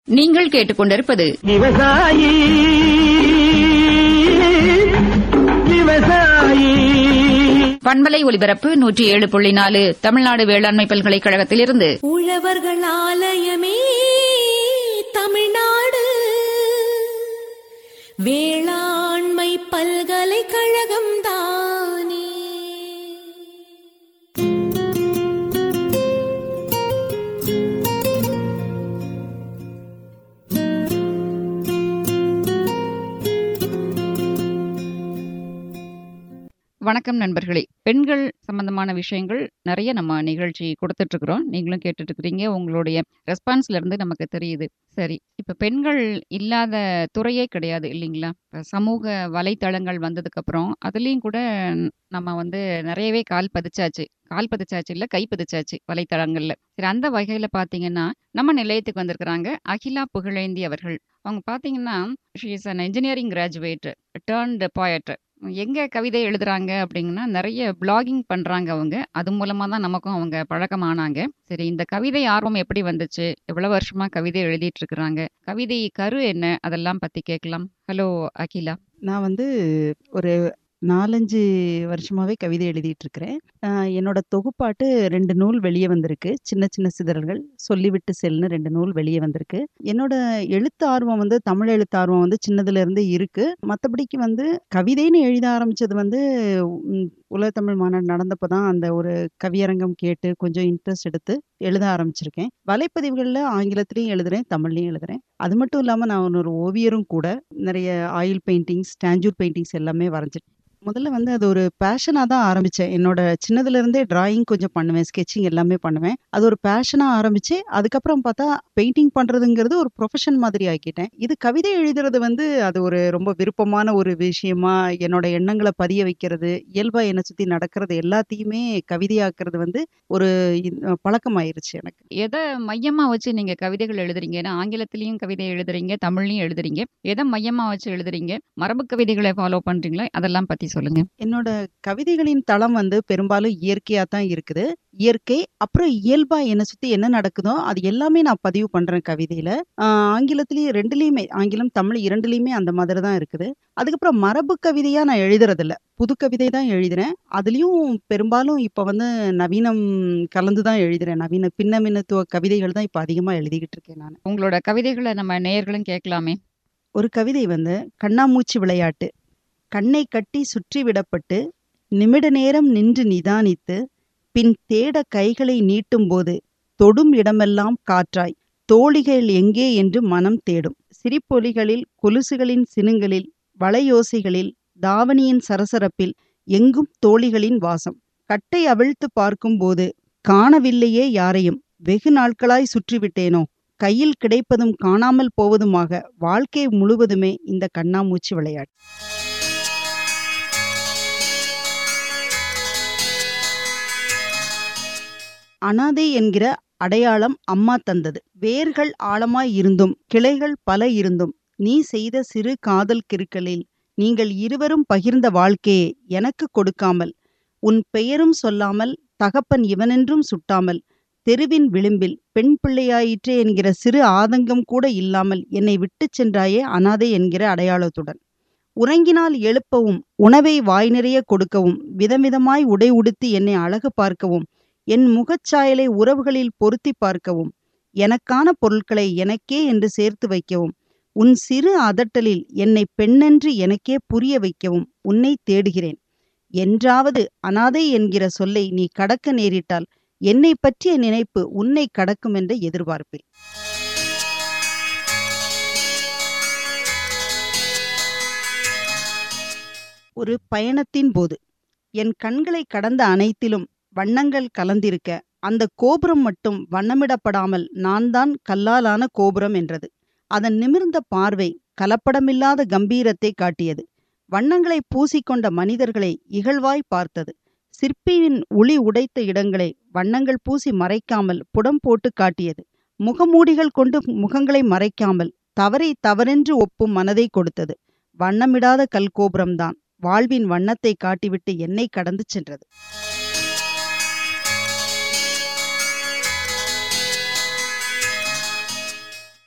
நீங்கள் கேட்டுக்கொண்டிருப்பது விவசாயி விவசாயி பண்பலை ஒலிபரப்பு நூற்றி ஏழு புள்ளி நாலு தமிழ்நாடு வேளாண்மை பல்கலைக்கழகத்திலிருந்து உழவர்கள் ஆலயமே தமிழ்நாடு வேளாண்மை பல்கலைக்கழகம் தானே வணக்கம் நண்பர்களே பெண்கள் சம்பந்தமான விஷயங்கள் நிறைய நம்ம நிகழ்ச்சி கொடுத்துட்டு இருக்கிறோம் நீங்களும் கேட்டுட்டு இருக்கிறீங்க உங்களுடைய ரெஸ்பான்ஸ்ல இருந்து நமக்கு தெரியுது சரி இப்ப பெண்கள் இல்லாத துறையே கிடையாது இல்லைங்களா இப்ப சமூக வலைத்தளங்கள் வந்ததுக்கு அப்புறம் அதுலயும் கூட நம்ம வந்து நிறையவே கால் பதிச்சாச்சு கால் பதிச்சாச்சு இல்ல கை பதிச்சாச்சு வலைத்தளங்கள்ல சரி அந்த வகையில பாத்தீங்கன்னா நம்ம நிலையத்துக்கு வந்திருக்கிறாங்க அகிலா புகழேந்தி அவர்கள் அவங்க பாத்தீங்கன்னா she is an engineering graduate turned poet எங்க கவிதை எழுதுறாங்க அப்படிங்கன்னா நிறைய பிளாகிங் பண்றாங்க அவங்க அது மூலமா தான் நமக்கும் அவங்க பழக்கமானாங்க சரி இந்த கவிதை ஆர்வம் எப்படி வந்துச்சு எவ்வளவு வருஷமா கவிதை எழுதிட்டு இருக்கிறாங்க கவிதை கரு என்ன அதெல்லாம் பத்தி கேட்கலாம் ஹலோ அகிலா நான் வந்து ஒரு நாலஞ்சு வருஷமாவே கவிதை எழுதிட்டு இருக்கிறேன் ஆஹ் என்னோட தொகுப்பாட்டு ரெண்டு நூல் வெளியே வந்திருக்கு சின்ன சின்ன சிதறல்கள் சொல்லிவிட்டு செல்னு ரெண்டு நூல் வெளியே வந்திருக்கு என்னோட எழுத்து ஆர்வம் வந்து தமிழ் எழுத்து ஆர்வம் வந்து சின்னதுல இருந்து இருக்கு மற்றபடிக்கு வந்து கவிதைன்னு எழுத ஆரம்பிச்சது வந்து உம், உலக தமிழ் மாநாடு நடந்தப்போ தான் அந்த ஒரு கவியரங்கம் கேட்டு கொஞ்சம் இன்ட்ரெஸ்ட் எடுத்து எழுத ஆரம்பிச்சிருக்கேன் வலைப்பதிவுகளில் ஆங்கிலத்திலையும் எழுதுறேன் தமிழ்லையும் எழுதுறேன் அது மட்டும் இல்லாமல் நான் ஒரு ஓவியரும் கூட நிறைய ஆயில் பெயிண்டிங்ஸ் ஸ்டாஞ்சூர் பெயிண்டிங்ஸ் எல்லாமே வரைஞ்சிருக்கேன் முதல்ல வந்து அது ஒரு பேஷனாக தான் ஆரம்பித்தேன் என்னோட சின்னதுல இருந்தே டிராயிங் கொஞ்சம் பண்ணுவேன் ஸ்கெட்சிங் எல்லாமே பண்ணுவேன் அது ஒரு பேஷனாக ஆரம்பிச்சு அதுக்கப்புறம் பார்த்தா பெயிண்டிங் பண்ணுறதுங்கிறது ஒரு ப்ரொஃபஷன் மாதிரி ஆக்கிட்டேன் இது கவிதை எழுதுறது வந்து அது ஒரு ரொம்ப விருப்பமான ஒரு விஷயமா என்னோட எண்ணங்களை பதிய வைக்கிறது இயல்பாக என்னை சுற்றி நடக்கிறது எல்லாத்தையுமே கவிதையாக்குறது வந்து ஒரு இ- பழக்கமாயிருச்சு எனக்கு எதை மையமா வச்சு நீங்க கவிதைகள் எழுதுறீங்க ஏன்னா ஆங்கிலத்திலயும் கவிதை எழுதுறீங்க தமிழ்லயும் எழுதுறீங்க எதை மையமா வச்சு எழுதுறீங்க மரபு கவிதைகளை ஃபாலோ பண்றீங்களா அதெல்லாம் பத்தி சொல்லுங்க என்னோட கவிதைகளின் தளம் வந்து பெரும்பாலும் இயற்கையாக தான் இருக்குது இயற்கை அப்புறம் இயல்பா என்னை சுற்றி என்ன நடக்குதோ அது எல்லாமே நான் பதிவு பண்ணுறேன் கவிதையில் ஆங்கிலத்திலேயே ரெண்டுலேயுமே ஆங்கிலம் தமிழ் இரண்டுலேயுமே அந்த மாதிரி தான் இருக்குது அதுக்கப்புறம் மரபு கவிதையாக நான் எழுதுறதில்ல புது கவிதை தான் எழுதுறேன் அதுலேயும் பெரும்பாலும் இப்போ வந்து நவீனம் கலந்து தான் எழுதுறேன் நவீன பின்னமினத்துவ கவிதைகள் தான் இப்போ அதிகமாக எழுதிக்கிட்டு இருக்கேன் நான் உங்களோட கவிதைகளை நம்ம நேயர்களும் கேட்கலாமே ஒரு கவிதை வந்து கண்ணாமூச்சி விளையாட்டு கண்ணை கட்டி சுற்றி விடப்பட்டு நிமிட நேரம் நின்று நிதானித்து பின் தேட கைகளை நீட்டும்போது தொடும் இடமெல்லாம் காற்றாய் தோழிகள் எங்கே என்று மனம் தேடும் சிரிப்பொலிகளில் கொலுசுகளின் சினுங்களில் வளையோசைகளில் தாவணியின் சரசரப்பில் எங்கும் தோழிகளின் வாசம் கட்டை அவிழ்த்து பார்க்கும்போது காணவில்லையே யாரையும் வெகு நாட்களாய் சுற்றிவிட்டேனோ கையில் கிடைப்பதும் காணாமல் போவதுமாக வாழ்க்கை முழுவதுமே இந்த கண்ணாமூச்சி விளையாட்டு அனாதை என்கிற அடையாளம் அம்மா தந்தது வேர்கள் ஆழமாய் இருந்தும் கிளைகள் பல இருந்தும் நீ செய்த சிறு காதல் கிருக்களில் நீங்கள் இருவரும் பகிர்ந்த வாழ்க்கையை எனக்கு கொடுக்காமல் உன் பெயரும் சொல்லாமல் தகப்பன் இவனென்றும் சுட்டாமல் தெருவின் விளிம்பில் பெண் பிள்ளையாயிற்றே என்கிற சிறு ஆதங்கம் கூட இல்லாமல் என்னை விட்டுச் சென்றாயே அனாதை என்கிற அடையாளத்துடன் உறங்கினால் எழுப்பவும் உணவை வாய் நிறைய கொடுக்கவும் விதவிதமாய் உடை உடுத்தி என்னை அழகு பார்க்கவும் என் முகச்சாயலை உறவுகளில் பொருத்தி பார்க்கவும் எனக்கான பொருட்களை எனக்கே என்று சேர்த்து வைக்கவும் உன் சிறு அதட்டலில் என்னை பெண்ணென்று எனக்கே புரிய வைக்கவும் உன்னை தேடுகிறேன் என்றாவது அனாதை என்கிற சொல்லை நீ கடக்க நேரிட்டால் என்னை பற்றிய நினைப்பு உன்னை கடக்கும் என்ற எதிர்பார்ப்பில் ஒரு பயணத்தின் போது என் கண்களை கடந்த அனைத்திலும் வண்ணங்கள் கலந்திருக்க அந்த கோபுரம் மட்டும் வண்ணமிடப்படாமல் நான் தான் கல்லாலான கோபுரம் என்றது அதன் நிமிர்ந்த பார்வை கலப்படமில்லாத கம்பீரத்தை காட்டியது வண்ணங்களை பூசிக்கொண்ட மனிதர்களை இகழ்வாய் பார்த்தது சிற்பியின் ஒளி உடைத்த இடங்களை வண்ணங்கள் பூசி மறைக்காமல் புடம் போட்டு காட்டியது முகமூடிகள் கொண்டு முகங்களை மறைக்காமல் தவறை தவறென்று ஒப்பும் மனதை கொடுத்தது வண்ணமிடாத கல்கோபுரம்தான் வாழ்வின் வண்ணத்தை காட்டிவிட்டு என்னை கடந்து சென்றது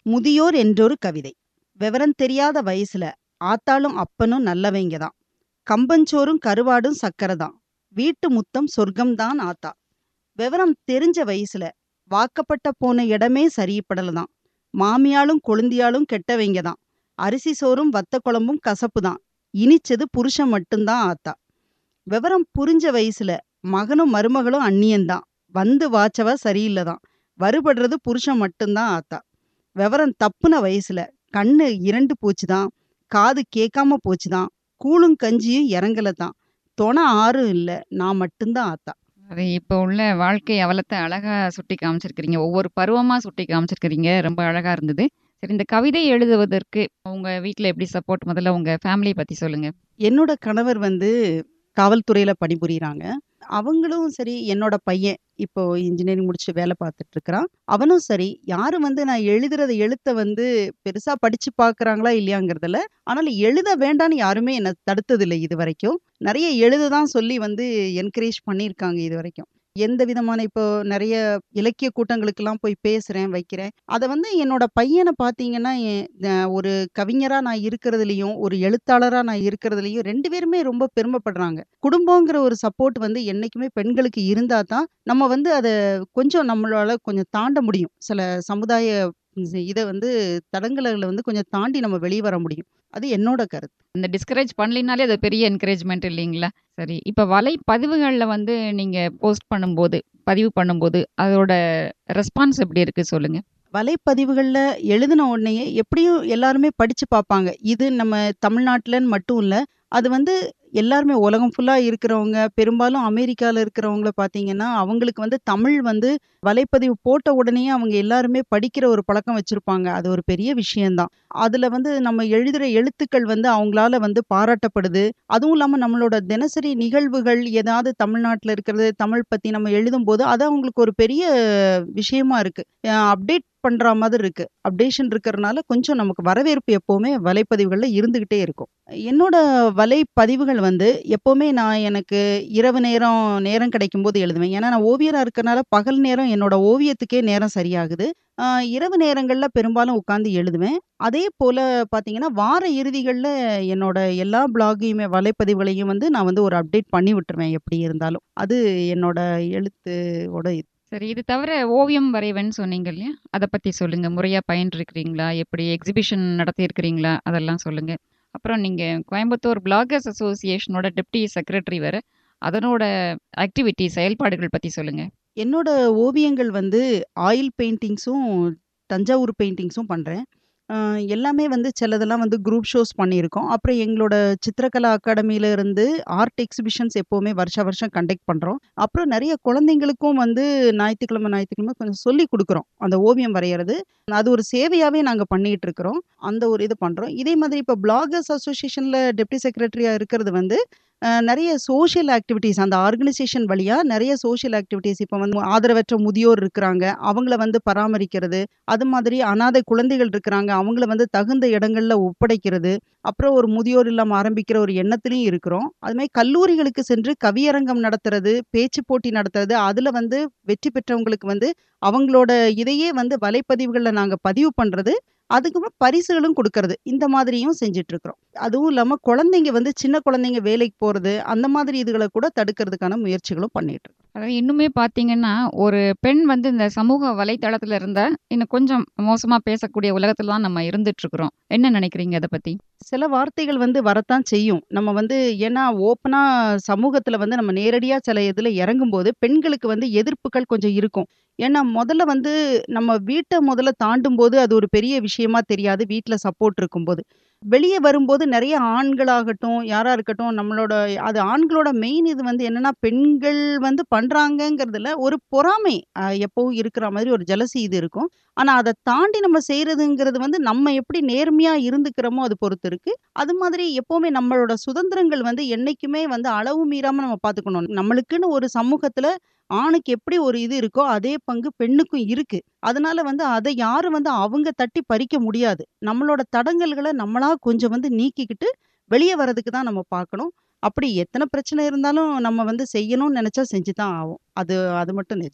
முதியோர் என்றொரு கவிதை விவரம் தெரியாத வயசுல ஆத்தாளும் அப்பனும் நல்லவங்க தான் கம்பஞ்சோறும் கருவாடும் சக்கரை தான் வீட்டு முத்தம் சொர்க்கம்தான் ஆத்தா விவரம் தெரிஞ்ச வயசுல வாக்கப்பட்ட போன இடமே சரிப்படல தான் மாமியாலும் கொழுந்தியாலும் கெட்டவங்க தான் அரிசி சோறும் வத்த குழம்பும் கசப்பு தான் இனிச்சது புருஷன் மட்டும்தான் ஆத்தா விவரம் புரிஞ்ச வயசுல மகனும் மருமகளும் அந்நியன்தான் வந்து வாச்சவ சரியில்லை தான் வருபடுறது புருஷன் மட்டும்தான் ஆத்தா விவரம் தப்புன வயசுல கண்ணு இரண்டு போச்சுதான் காது கேட்காம போச்சுதான் கூழும் கஞ்சியும் இறங்கல தான் தொணை ஆறும் இல்லை நான் மட்டும்தான் ஆத்தா அது இப்போ உள்ள வாழ்க்கை அவலத்தை அழகா சுட்டி காமிச்சிருக்கிறீங்க ஒவ்வொரு பருவமா சுட்டி காமிச்சிருக்கிறீங்க ரொம்ப அழகா இருந்தது சரி இந்த கவிதை எழுதுவதற்கு உங்க வீட்ல எப்படி சப்போர்ட் முதல்ல உங்க ஃபேமிலியை பத்தி சொல்லுங்க என்னோட கணவர் வந்து காவல்துறையில பணிபுரியுறாங்க அவங்களும் சரி என்னோட பையன் இப்போ இன்ஜினியரிங் முடிச்சு வேலை பார்த்துட்டு இருக்கிறான் அவனும் சரி யாரும் வந்து நான் எழுதுறத எழுத்த வந்து பெருசா படிச்சு பார்க்கறாங்களா இல்லையாங்கிறதுல ஆனால் எழுத வேண்டான்னு யாருமே என்னை தடுத்ததில்லை இது வரைக்கும் நிறைய எழுத தான் சொல்லி வந்து என்கரேஜ் பண்ணியிருக்காங்க இது வரைக்கும் எந்த விதமான இப்போ நிறைய இலக்கிய கூட்டங்களுக்கெல்லாம் போய் பேசுறேன் வைக்கிறேன் அதை வந்து என்னோட பையனை பார்த்தீங்கன்னா என் அஹ் ஒரு கவிஞரா நான் இருக்கிறதுலையும் ஒரு எழுத்தாளரா நான் இருக்கிறதுலையும் ரெண்டு பேருமே ரொம்ப பெருமைப்படுறாங்க குடும்பங்கிற ஒரு சப்போர்ட் வந்து என்னைக்குமே பெண்களுக்கு இருந்தா தான் நம்ம வந்து அதை கொஞ்சம் நம்மளால கொஞ்சம் தாண்ட முடியும் சில சமுதாய இதை வந்து தடங்கல்களை வந்து கொஞ்சம் தாண்டி நம்ம வெளியே வர முடியும் அது என்னோட கருத்து இந்த டிஸ்கரேஜ் பண்ணலினாலே அது பெரிய என்கரேஜ்மெண்ட் இல்லைங்களா சரி இப்போ வலை பதிவுகளில் வந்து நீங்க போஸ்ட் பண்ணும்போது பதிவு பண்ணும்போது அதோட ரெஸ்பான்ஸ் எப்படி இருக்கு சொல்லுங்க வலைப்பதிவுகளில் எழுதின உடனேயே எப்படியும் எல்லாருமே படித்து பார்ப்பாங்க இது நம்ம தமிழ்நாட்டிலன்னு மட்டும் இல்லை அது வந்து எல்லாருமே உலகம் ஃபுல்லாக இருக்கிறவங்க பெரும்பாலும் அமெரிக்காவில் இருக்கிறவங்கள பார்த்தீங்கன்னா அவங்களுக்கு வந்து தமிழ் வந்து வலைப்பதிவு போட்ட உடனே அவங்க எல்லாருமே படிக்கிற ஒரு பழக்கம் வச்சுருப்பாங்க அது ஒரு பெரிய விஷயம்தான் அதில் வந்து நம்ம எழுதுகிற எழுத்துக்கள் வந்து அவங்களால வந்து பாராட்டப்படுது அதுவும் இல்லாமல் நம்மளோட தினசரி நிகழ்வுகள் ஏதாவது தமிழ்நாட்டில் இருக்கிறது தமிழ் பற்றி நம்ம எழுதும்போது அது அவங்களுக்கு ஒரு பெரிய விஷயமா இருக்கு அப்டேட் பண்ற மாதிரி இருக்கு அப்டேஷன் இருக்கிறதுனால கொஞ்சம் நமக்கு வரவேற்பு எப்பவுமே வலைப்பதிவுகள்ல இருந்துகிட்டே இருக்கும் என்னோட வலைப்பதிவுகள் வந்து எப்பவுமே நான் எனக்கு இரவு நேரம் நேரம் கிடைக்கும் போது எழுதுவேன் ஏன்னா நான் ஓவியரா இருக்கறனால பகல் நேரம் என்னோட ஓவியத்துக்கே நேரம் சரியாகுது ஆஹ் இரவு நேரங்கள்ல பெரும்பாலும் உட்காந்து எழுதுவேன் அதே போல பாத்தீங்கன்னா வார இறுதிகள்ல என்னோட எல்லா பிளாகையுமே வலைப்பதிவுகளையும் வந்து நான் வந்து ஒரு அப்டேட் பண்ணி விட்டுருவேன் எப்படி இருந்தாலும் அது என்னோட எழுத்தோட இது சரி இது தவிர ஓவியம் வரைவேன்னு சொன்னீங்க இல்லையா அதை பத்தி சொல்லுங்க முறையா பயின்றிருக்கிறீங்களா எப்படி எக்ஸிபிஷன் நடத்தி இருக்கிறீங்களா அதெல்லாம் சொல்லுங்க அப்புறம் நீங்க கோயம்புத்தூர் பிளாகர்ஸ் அசோசியேஷனோட டெப்டி செக்ரட்டரி வேற அதனோட ஆக்டிவிட்டி செயல்பாடுகள் பத்தி சொல்லுங்க என்னோட ஓவியங்கள் வந்து ஆயில் பெயிண்டிங்ஸும் தஞ்சாவூர் பெயிண்டிங்ஸும் பண்ணுறேன் எல்லாமே வந்து சிலதெல்லாம் வந்து குரூப் ஷோஸ் பண்ணியிருக்கோம் அப்புறம் எங்களோட சித்திரகலா அகாடமியில இருந்து ஆர்ட் எக்ஸிபிஷன்ஸ் எப்போவுமே வருஷ வருஷம் கண்டக்ட் பண்ணுறோம் அப்புறம் நிறைய குழந்தைங்களுக்கும் வந்து ஞாயிற்றுக்கிழமை ஞாயிற்றுக்கிழமை கொஞ்சம் சொல்லி கொடுக்குறோம் அந்த ஓவியம் வரைகிறது அது ஒரு சேவையாகவே நாங்கள் பண்ணிகிட்டு இருக்கிறோம் அந்த ஒரு இது பண்ணுறோம் இதே மாதிரி இப்போ பிளாகர்ஸ் அசோசியேஷனில் டெப்டி செக்ரட்டரியாக இருக்கிறது வந்து அஹ், நிறைய சோஷியல் ஆக்டிவிட்டீஸ் அந்த ஆர்கனைசேஷன் வழியாக நிறைய சோஷியல் ஆக்டிவிட்டீஸ் இப்போ வந்து ஆதரவற்ற முதியோர் இருக்கிறாங்க அவங்கள வந்து பராமரிக்கிறது அது மாதிரி அனாதை குழந்தைகள் இருக்கிறாங்க அவங்கள வந்து தகுந்த இடங்கள்ல ஒப்படைக்கிறது அப்புறம் ஒரு முதியோர் இல்லம் ஆரம்பிக்கிற ஒரு எண்ணத்துலையும் இருக்கிறோம் அது மாதிரி கல்லூரிகளுக்கு சென்று கவியரங்கம் நடத்துறது பேச்சு போட்டி நடத்துறது அதுல வந்து வெற்றி பெற்றவங்களுக்கு வந்து அவங்களோட இதையே வந்து வலைப்பதிவுகள்ல நாங்க பதிவு பண்றது அதுக்கப்புறம் பரிசுகளும் கொடுக்கறது இந்த மாதிரியும் செஞ்சுட்டு இருக்கிறோம் அதுவும் இல்லாம குழந்தைங்க வந்து சின்ன குழந்தைங்க வேலைக்கு போறது அந்த மாதிரி இதுகளை கூட தடுக்கிறதுக்கான முயற்சிகளும் பண்ணிட்டு இருக்கோம் அதாவது இன்னுமே பார்த்தீங்கன்னா ஒரு பெண் வந்து இந்த சமூக வலைத்தளத்துல இருந்தா இன்னும் கொஞ்சம் மோசமா பேசக்கூடிய உலகத்துல தான் நம்ம இருந்துட்டு இருக்கிறோம் என்ன நினைக்கிறீங்க அதை பத்தி சில வார்த்தைகள் வந்து வரத்தான் செய்யும் நம்ம வந்து ஏன்னா ஓப்பனா சமூகத்துல வந்து நம்ம நேரடியா சில இதுல இறங்கும்போது பெண்களுக்கு வந்து எதிர்ப்புகள் கொஞ்சம் இருக்கும் ஏன்னா முதல்ல வந்து நம்ம வீட்டை முதல்ல தாண்டும் போது அது ஒரு பெரிய விஷயமா தெரியாது வீட்ல சப்போர்ட் இருக்கும்போது வெளியே வரும்போது நிறைய ஆண்களாகட்டும் யாரா இருக்கட்டும் நம்மளோட அது ஆண்களோட மெயின் இது வந்து என்னன்னா பெண்கள் வந்து பண்றாங்கங்கிறதுல ஒரு பொறாமை அஹ், எப்பவும் இருக்கிற மாதிரி ஒரு ஜலசி இது இருக்கும் ஆனா அதை தாண்டி நம்ம செய்யறதுங்கிறது வந்து நம்ம எப்படி நேர்மையா இருந்துக்கிறோமோ அது பொறுத்து இருக்கு அது மாதிரி எப்பவுமே நம்மளோட சுதந்திரங்கள் வந்து என்னைக்குமே வந்து அளவு மீறாம நம்ம பாத்துக்கணும் நம்மளுக்குன்னு ஒரு சமூகத்துல ஆணுக்கு எப்படி ஒரு இது இருக்கோ அதே பங்கு பெண்ணுக்கும் இருக்கு அதனால வந்து அதை யாரும் வந்து அவங்க தட்டி பறிக்க முடியாது நம்மளோட தடங்கல்களை நம்மளா கொஞ்சம் வந்து நீக்கிக்கிட்டு வெளியே வர்றதுக்கு தான் நம்ம பார்க்கணும் அப்படி எத்தனை பிரச்சனை இருந்தாலும் நம்ம வந்து செய்யணும்னு நினைச்சா செஞ்சு தான் ஆகும் அது அது மட்டும் நிஜம்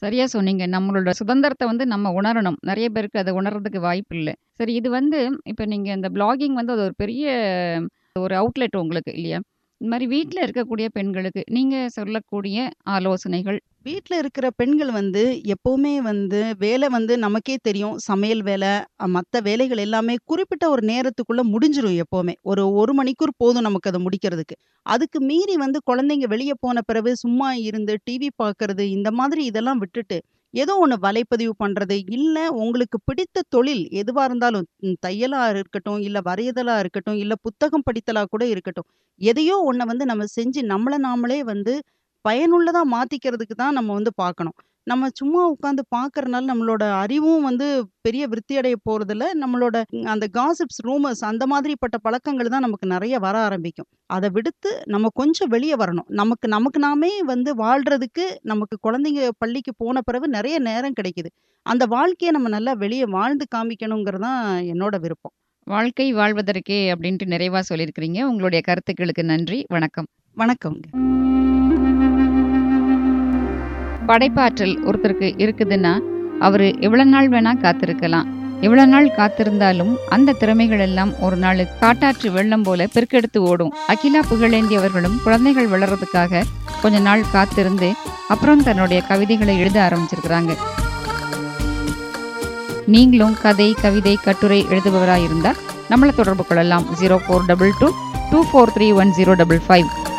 சரியா சொன்னீங்க. நம்மளோட சுதந்திரத்த வந்து நம்ம உணரணும். நெறைய பேருக்கு அத உணர்றதுக்கு வாய்ப்பு இல்ல. சரி இது வந்து இப்ப நீங்க இந்த ப்ளாகிங் வந்து அது ஒரு பெரிய ஒரு அவுட்லெட் உங்களுக்கு இல்லையா? இந்த மாரி வீட்ல இருக்கக்கூடிய பெண்களுக்கு நீங்க சொல்லக்கூடிய ஆலோசனைகள்? வீட்ல இருக்கிற பெண்கள் வந்து எப்பவுமே வந்து வேலை வந்து நமக்கே தெரியும். சமையல் வேல, அ மத்த வேலைகள் எல்லாமே குறிப்பிட்ட ஒரு நேரத்துக்குள்ள முடிஞ்சிரும் எப்பவுமே. ஒரு 1 மணிக்கூர் போதும் நமக்கு அத முடிக்கிறதுக்கு. அதுக்கு மீறி வந்து குழந்தைங்க வெளிய போன பிறகு சும்மா இருந்து டிவி பார்க்கறது, இந்த மாதிரி இதெல்லாம் விட்டுட்டு, ஏதோ ஒண்ணு வலைப்பதிவு பண்றது, இல்ல உங்களுக்கு பிடித்த தொழில் எதுவா இருந்தாலும், ம் தையலா இருக்கட்டும், இல்ல வரைதலா இருக்கட்டும், இல்ல புத்தகம் படித்தலா கூட இருக்கட்டும். எதையோ ஒண்ண வந்து நம்ம செஞ்சு நம்மள நாமளே வந்து பயனுள்ளதா மாத்திக்கிறதுக்கு தான் நம்ம வந்து பார்க்கணும். நம்ம சும்மா உட்காந்து பார்க்கறனால நம்மளோட அறிவும் வந்து பெரிய விருத்தி அடைய போறதில்ல. நம்மளோட அந்த காசிப்ஸ், ரூமர்ஸ் அந்த மாதிரிப்பட்ட பழக்கங்கள் தான் நமக்கு நெறைய வர ஆரம்பிக்கும். அத விடுத்து நம்ம கொஞ்சம் வெளிய வரணும். நமக்கு நமக்கு நாமே வந்து வாழ்றதுக்கு நமக்கு குழந்தைங்க பள்ளிக்கு போன பிறகு நெறைய நேரம் கிடைக்குது. அந்த வாழ்க்கைய நம்ம நல்லா வெளிய வாழ்ந்து காமிக்கணுங்கிறது தான் என்னோட விருப்பம். வாழ்க்கை வாழ்வதற்கே அப்டின்ட்டு நிறைவா சொல்லியிருக்கிறீங்க. உங்களுடைய கருத்துக்களுக்கு நன்றி. வணக்கம். வணக்கம்ங்க. படைப்பாற்றல் ஒருத்தருக்கு இருக்குதுன்னா, அவரு எவ்வளோ நாள் வேணா காத்திருக்கலாம். எவ்வளோ நாள் காத்திருந்தாலும் அந்த திறமைகள் எல்லாம் ஒரு நாள் காட்டாற்று வெள்ளம் போல பெருக்கெடுத்து ஓடும். அகிலா புகழேந்தி அவர்களும் குழந்தைகள் வளர்றதுக்காக கொஞ்ச நாள் காத்திருந்து, அப்புறம் தன்னுடைய கவிதைகளை எழுத ஆரம்பிச்சிருக்கிறாங்க. நீங்களும் கதை, கவிதை, கட்டுரை எழுதுபவரா இருந்தா நம்மள தொடர்பு கொள்ளலாம். 0422 2431 055